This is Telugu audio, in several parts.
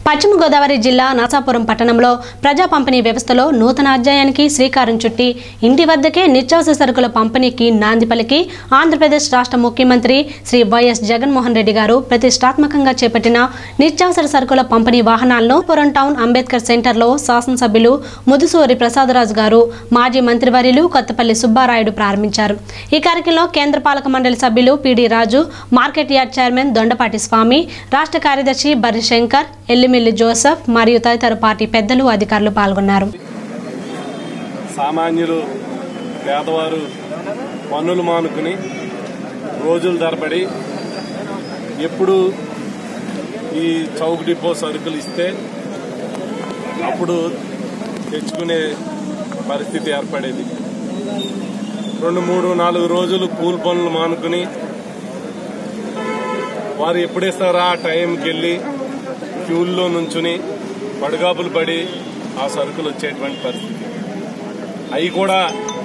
పశ్చిమ గోదావరి జిల్లా నరసాపురం పట్టణంలో ప్రజా పంపిణీ వ్యవస్థలో నూతన అధ్యాయానికి శ్రీకారం చుట్టి ఇంటి వద్దకే నిత్యావసర సరుకుల పంపిణీకి నాంది పలికి ఆంధ్రప్రదేశ్ రాష్ట్ర ముఖ్యమంత్రి శ్రీ వైఎస్ జగన్మోహన్ రెడ్డి గారు ప్రతిష్టాత్మకంగా చేపట్టిన నిత్యావసర సరుకుల పంపిణీ వాహనాలను పురం టౌన్ అంబేద్కర్ సెంటర్లో శాసనసభ్యులు ముదుసూరి ప్రసాదరాజు గారు మాజీ మంత్రివర్యులు కొత్తపల్లి సుబ్బారాయుడు ప్రారంభించారు ఈ కార్యక్రమంలో కేంద్ర పాలక మండలి సభ్యులు P D Raju market yard chairman Dondapati Swamy రాష్ట్ర కార్యదర్శి బర్రి శంకర్ ఎల్లిమిల్లి జోసెఫ్ మరియు తదితర పార్టీ పెద్దలు అధికారులు పాల్గొన్నారు సామాన్యులు పేదవారు పన్నులు మానుకుని రోజుల తరబడి ఎప్పుడు ఈ చౌక్ డిపో సరుకులు ఇస్తే అప్పుడు తెచ్చుకునే పరిస్థితి ఏర్పడేది రెండు మూడు నాలుగు రోజులు కూల్ పనులు మానుకుని వారు ఎప్పుడేస్తారా ఆ టైంకి వెళ్ళి క్యూల్లో నుంచుని పడుగాపులు పడి ఆ సరుకులు వచ్చేటువంటి పరిస్థితి అవి కూడా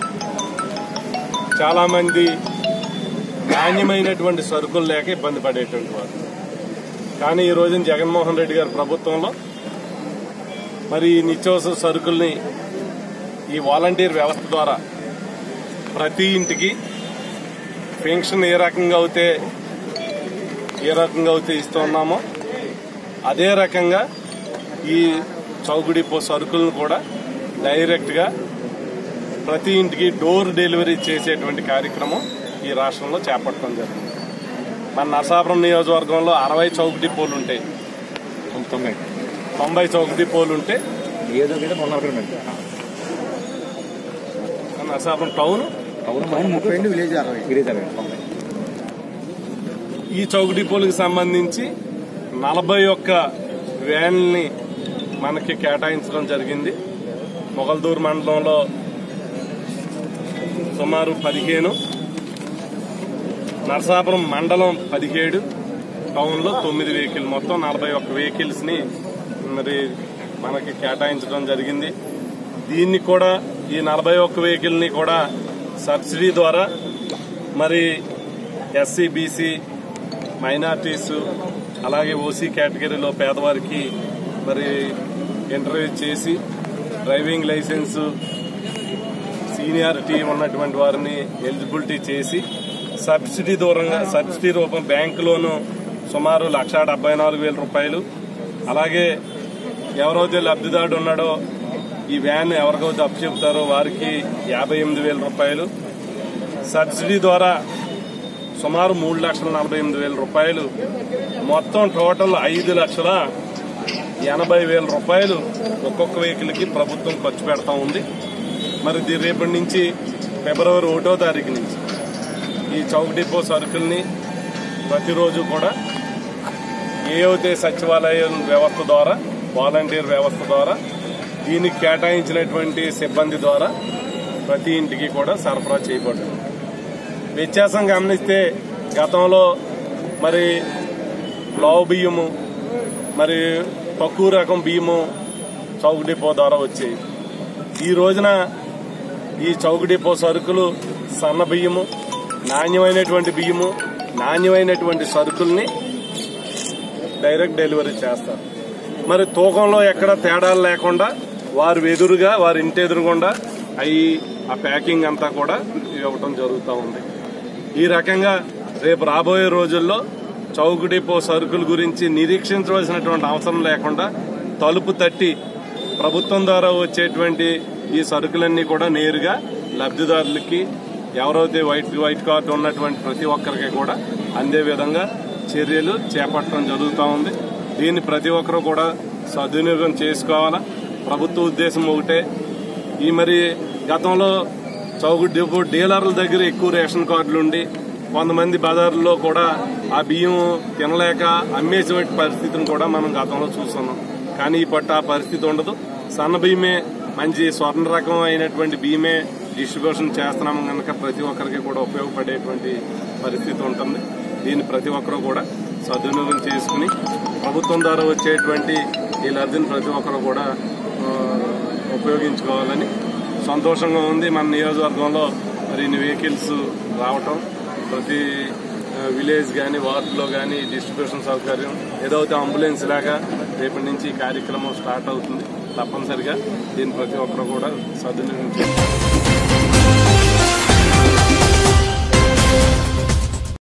చాలామంది నాణ్యమైనటువంటి సరుకులు లేక ఇబ్బంది పడేటువంటి వారు కానీ ఈ రోజున జగన్మోహన్ రెడ్డి గారి ప్రభుత్వంలో మరి ఈ నిత్యావసర సరుకుల్ని ఈ వాలంటీర్ వ్యవస్థ ద్వారా ప్రతి ఇంటికి పెన్షన్ ఏ రకంగా అయితే ఏ రకంగా అయితే ఇస్తున్నామో అదే రకంగా ఈ చౌగుడిపో సరుకులను కూడా డైరెక్ట్గా ప్రతి ఇంటికి డోర్ డెలివరీ చేసేటువంటి కార్యక్రమం ఈ రాష్ట్రంలో చేపట్టడం జరిగింది మన నరసాపురం నియోజకవర్గంలో అరవై చౌక్ డిపోలు ఉంటాయి తొంభై తొంభై చౌక్ డిపోలు ఉంటే ఏదో మీద మొన్న ఒకటి ఉంది. నరసాపురం టౌన్ అవును అవును ముప్పై రెండు విలేజ్ అరవై విలేజ్ అరవై తొంభై ఈ చౌక్ డిపోలకు సంబంధించి నలభై ఒక్క వ్యాన్లని మనకి కేటాయించడం జరిగింది మొగల్దూరు మండలంలో సుమారు పదిహేను నరసాపురం మండలం పదిహేడు టౌన్లో తొమ్మిది వెహికల్ మొత్తం నలభై ఒక్క వెహికల్స్ ని మరి మనకి కేటాయించడం జరిగింది దీన్ని కూడా ఈ నలభై ఒక్క వెహికల్ ని కూడా సబ్సిడీ ద్వారా మరి ఎస్సీ బీసీ మైనార్టీస్ అలాగే ఓసీ కేటగిరీలో పేదవారికి మరి ఇంటర్వ్యూ చేసి డ్రైవింగ్ లైసెన్సు సీనియారిటీ ఉన్నటువంటి వారిని ఎలిజిబిలిటీ చేసి సబ్సిడీ దూరంగా సబ్సిడీ రూపం బ్యాంకు లోను సుమారు లక్ష డెబ్బై నాలుగు వేల రూపాయలు అలాగే ఎవరైతే లబ్ధిదారుడు ఉన్నాడో ఈ వ్యాన్ ఎవరికైతే అప్పు చెప్తారో వారికి యాభై ఎనిమిది వేల రూపాయలు సబ్సిడీ ద్వారా సుమారు మూడు లక్షల నలభై ఎనిమిది వేల రూపాయలు మొత్తం టోటల్ ఐదు లక్షల ఎనభై వేల రూపాయలు ఒక్కొక్క వెహికల్కి ప్రభుత్వం ఖర్చు పెడతా ఉంది మరి ఇది రేపటి నుంచి ఫిబ్రవరి ఒకటో తారీఖు నుంచి ఈ చౌక్ డిపో సరుకుల్ని ప్రతిరోజు కూడా ఏవైతే సచివాలయం వ్యవస్థ ద్వారా వాలంటీర్ వ్యవస్థ ద్వారా దీనికి కేటాయించినటువంటి సిబ్బంది ద్వారా ప్రతి ఇంటికి కూడా సరఫరా చేయబడుతుంది వ్యత్యాసం గమనిస్తే గతంలో మరి లావు బియ్యము మరి తక్కువ రకం బియ్యము చౌక్ డిపో ద్వారా వచ్చేవి ఈ రోజున ఈ చౌక్ డిపో సరుకులు సన్న బియ్యము నాణ్యమైనటువంటి బియ్యము నాణ్యమైనటువంటి సరుకుల్ని డైరెక్ట్ డెలివరీ చేస్తారు మరి తూకంలో ఎక్కడ తేడాలు లేకుండా వారు ఎదురుగా వారి ఇంటి ఎదురుగుండా అవి ఆ ప్యాకింగ్ అంతా కూడా ఇవ్వటం జరుగుతూ ఉంది ఈ రకంగా రేపు రాబోయే రోజుల్లో చౌక్ డిపో సరుకుల గురించి నిరీక్షించవలసినటువంటి అవసరం లేకుండా తలుపు తట్టి ప్రభుత్వం ద్వారా వచ్చేటువంటి ఈ సరుకులన్నీ కూడా నేరుగా లబ్ధిదారులకి ఎవరైతే వైట్ వైట్ కార్డు ఉన్నటువంటి ప్రతి ఒక్కరికి కూడా అందే విధంగా చర్యలు చేపట్టడం జరుగుతూ ఉంది దీన్ని ప్రతి ఒక్కరూ కూడా సద్వినియోగం చేసుకోవాలా ప్రభుత్వ ఉద్దేశం ఒకటే ఈ మరి గతంలో చౌకు డిపో డీలర్ల దగ్గర ఎక్కువ రేషన్ కార్డులు ఉండి కొంతమంది బజార్లో కూడా ఆ బియ్యం తినలేక అమ్మేసే పరిస్థితిని కూడా మనం గతంలో చూస్తున్నాం కానీ ఈ పట్టు ఆ పరిస్థితి ఉండదు సన్న బియ్యమే మంచి స్వర్ణ రకం అయినటువంటి బియ్యమే డిస్ట్రిబ్యూషన్ చేస్తున్నాము కనుక ప్రతి ఒక్కరికి కూడా ఉపయోగపడేటువంటి పరిస్థితి ఉంటుంది దీన్ని ప్రతి ఒక్కరూ కూడా సద్వినియోగం చేసుకుని ప్రభుత్వం ద్వారా వచ్చేటువంటి ఈ లబ్ధిని ప్రతి ఒక్కరు కూడా ఆ, ఉపయోగించుకోవాలని సంతోషంగా ఉంది మన నియోజకవర్గంలో మరి ఇన్ని వెహికల్స్ రావటం ప్రతి ఆ, విలేజ్ కానీ వార్డులో కానీ డిస్ట్రిబ్యూషన్ సౌకర్యం ఏదైతే అంబులెన్స్ లాగా రేపటి నుంచి ఈ కార్యక్రమం స్టార్ట్ అవుతుంది తప్పనిసరిగా దీన్ని ప్రతి ఒక్కరు కూడా సద్వినియోగం చేసుకోవాలి